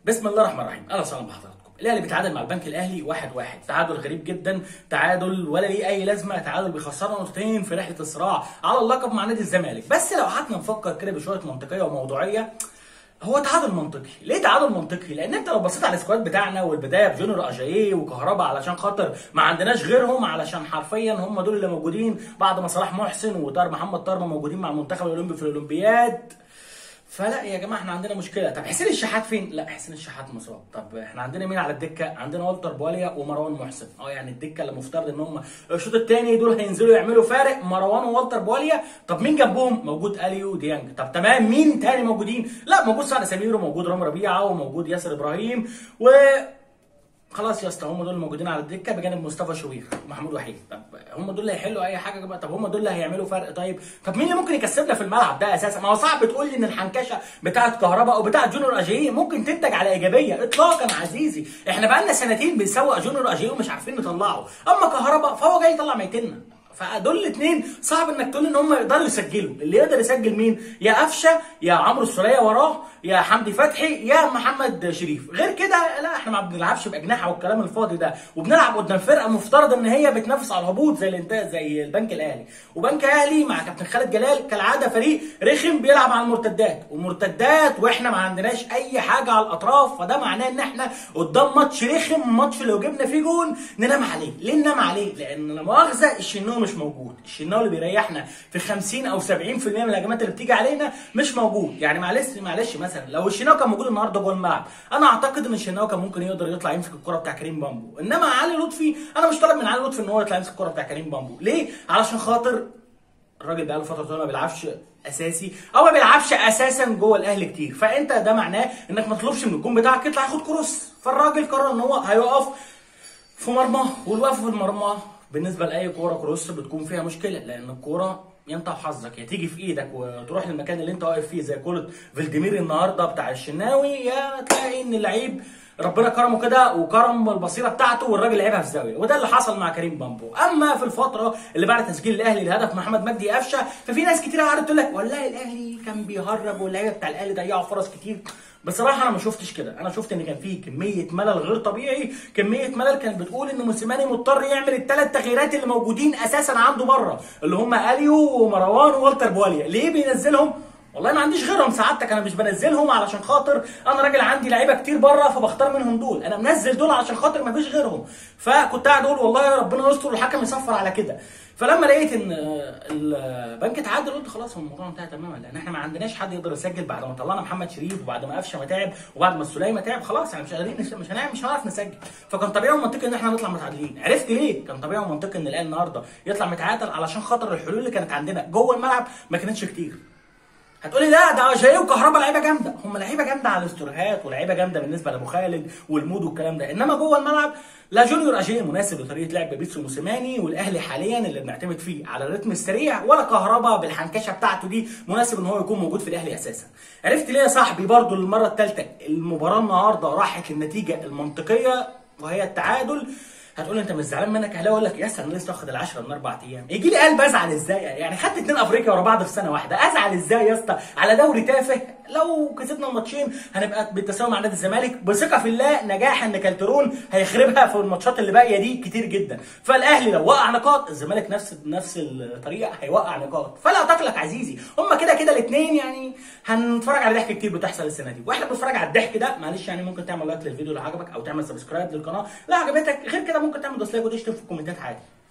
بسم الله الرحمن الرحيم اهلا وسهلا بحضراتكم الاهلي بيتعادل مع البنك الاهلي واحد واحد تعادل غريب جدا تعادل ولا ليه اي لازمه تعادل بيخسرنا نقطتين في رحله الصراع على اللقب مع نادي الزمالك بس لو قعدنا نفكر كده بشويه منطقيه وموضوعيه هو تعادل منطقي ليه تعادل منطقي لان انت لو بصيت على السكواد بتاعنا والبدايه بجونيور اجاييه وكهربا علشان خاطر ما عندناش غيرهم علشان حرفيا هم دول اللي موجودين بعد ما صلاح محسن وطار محمد طارما موجودين مع المنتخب الاولمبي في الاولمبياد فلا يا جماعه احنا عندنا مشكله طب حسين الشحات فين لا حسين الشحات مصاب طب احنا عندنا مين على الدكه عندنا والتر بواليا ومروان محسن اه يعني الدكه اللي مفترض ان هم الشوط الثاني دول هينزلوا يعملوا فارق مروان ووالتر بواليا طب مين جنبهم موجود اليو ديانج طب تمام مين تاني موجودين لا موجود سعد سمير وموجود رامي ربيعه وموجود ياسر ابراهيم و خلاص يا اسطى هم دول الموجودين على الدكه بجانب مصطفى شوبير ومحمود وحيد طب هم دول اللي هيحلوا اي حاجه بقى طب هم دول اللي هيعملوا فرق طيب طب مين اللي ممكن يكسبنا في الملعب ده اساسا ما هو صعب تقول لي ان الحنكشه بتاعه كهرباء او بتاعه جونيور اجاييه ممكن تنتج على ايجابيه اطلاقا عزيزي احنا بقى لنا سنتين بنسوق جونيور اجاييه ومش عارفين نطلعه اما كهرباء فهو جاي يطلع ميتنا فدول الاثنين صعب انك تقول ان هم يقدروا يسجلوا اللي يقدر يسجل مين يا قفشه يا عمرو السوليه وراه يا حمدي فتحي يا محمد شريف غير كده لا احنا ما بنلعبش باجنحه والكلام الفاضي ده وبنلعب قدام فرقه مفترض ان هي بتنافس على الهبوط زي الانتاج زي البنك الاهلي وبنك الاهلي مع كابتن خالد جلال كالعاده فريق رخم بيلعب على المرتدات ومرتدات واحنا ما عندناش اي حاجه على الاطراف فده معناه ان احنا قدام ماتش رخم ماتش لو جبنا فيه جون ننام عليه ليه ننام عليه لان لا مؤاخذه الشناوي مش موجود الشناوي اللي بيريحنا في 50 او 70% من الهجمات اللي بتيجي علينا مش موجود يعني معلش معلش مثلا لو الشناوي كان موجود النهارده جوه الملعب انا اعتقد ان الشناوي كان ممكن يقدر يطلع يمسك الكره بتاع كريم بامبو انما علي لطفي انا مش طالب من علي لطفي ان هو يطلع يمسك الكره بتاع كريم بامبو ليه علشان خاطر الراجل بقاله فتره طويله ما بيلعبش اساسي او ما بيلعبش اساسا جوه الاهلي كتير فانت ده معناه انك ما تطلبش من الجون بتاعك يطلع ياخد كروس فالراجل قرر ان هو هيقف في مرماه والوقف في المرمى بالنسبه لاي كوره كروس بتكون فيها مشكله لان الكوره انت وحظك يا تيجي في ايدك وتروح للمكان اللي انت واقف فيه زي كوره فالديمير النهارده بتاع الشناوي يا تلاقي ان اللعيب ربنا كرمه كده وكرم البصيره بتاعته والراجل لعبها في زاويه وده اللي حصل مع كريم بامبو اما في الفتره اللي بعد تسجيل الاهلي لهدف محمد مجدي قفشه ففي ناس كتير قعدت تقول لك والله الاهلي كان بيهرب واللعيبه بتاع الاهلي ضيعوا فرص كتير بصراحه انا ما شفتش كده انا شفت ان كان في كميه ملل غير طبيعي كميه ملل كانت بتقول ان موسيماني مضطر يعمل الثلاث تغييرات اللي موجودين اساسا عنده بره اللي هم اليو ومروان ووالتر بواليا ليه بينزلهم والله ما عنديش غيرهم سعادتك انا مش بنزلهم علشان خاطر انا راجل عندي لعيبه كتير بره فبختار منهم دول انا منزل دول علشان خاطر ما فيش غيرهم فكنت قاعد اقول والله يا ربنا يستر والحكم يصفر على كده فلما لقيت ان البنك اتعادل قلت خلاص هو الموضوع انتهى تماما لان احنا ما عندناش حد يقدر يسجل بعد ما طلعنا محمد شريف وبعد ما قفشه ما تعب وبعد ما السليمه تعب خلاص يعني مش قادرين مش هنعمل مش هنعرف نسجل فكان طبيعي ومنطقي ان احنا نطلع متعادلين عرفت ليه كان طبيعي ومنطقي ان الاهلي النهارده يطلع متعادل علشان خاطر الحلول اللي كانت عندنا جوه الملعب ما كانتش كتير هتقولي لا ده جاي وكهربا لعيبه جامده هم لعيبه جامده على الاستوريهات ولعيبه جامده بالنسبه لابو خالد والمود والكلام ده انما جوه الملعب لا جونيور اجاي مناسب لطريقه لعب بيتسو موسيماني والاهلي حاليا اللي بنعتمد فيه على الريتم السريع ولا كهربا بالحنكشه بتاعته دي مناسب ان هو يكون موجود في الاهلي اساسا عرفت ليه يا صاحبي برضو للمره الثالثه المباراه النهارده راحت للنتيجه المنطقيه وهي التعادل هتقول انت مش زعلان منك اهلاوي اقول لك يا اسطى انا لسه واخد ال10 من اربع ايام يجي لي قلب ازعل ازاي يعني خدت اتنين افريقيا ورا بعض في سنه واحده ازعل ازاي يا اسطى على دوري تافه لو كسبنا الماتشين هنبقى بالتساوي مع نادي الزمالك بثقه في الله نجاح ان كالترون هيخربها في الماتشات اللي باقيه دي كتير جدا فالاهلي لو وقع نقاط الزمالك نفس بنفس الطريقه هيوقع نقاط فلا تقلق عزيزي هم كده كده الاثنين يعني هنتفرج على ضحك كتير بتحصل السنه دي واحنا بنتفرج على الضحك ده معلش يعني ممكن تعمل لايك للفيديو اللي عجبك او تعمل سبسكرايب للقناه لا عجبتك غير كده ممكن تعمل ديسلايك وتشتم في الكومنتات عادي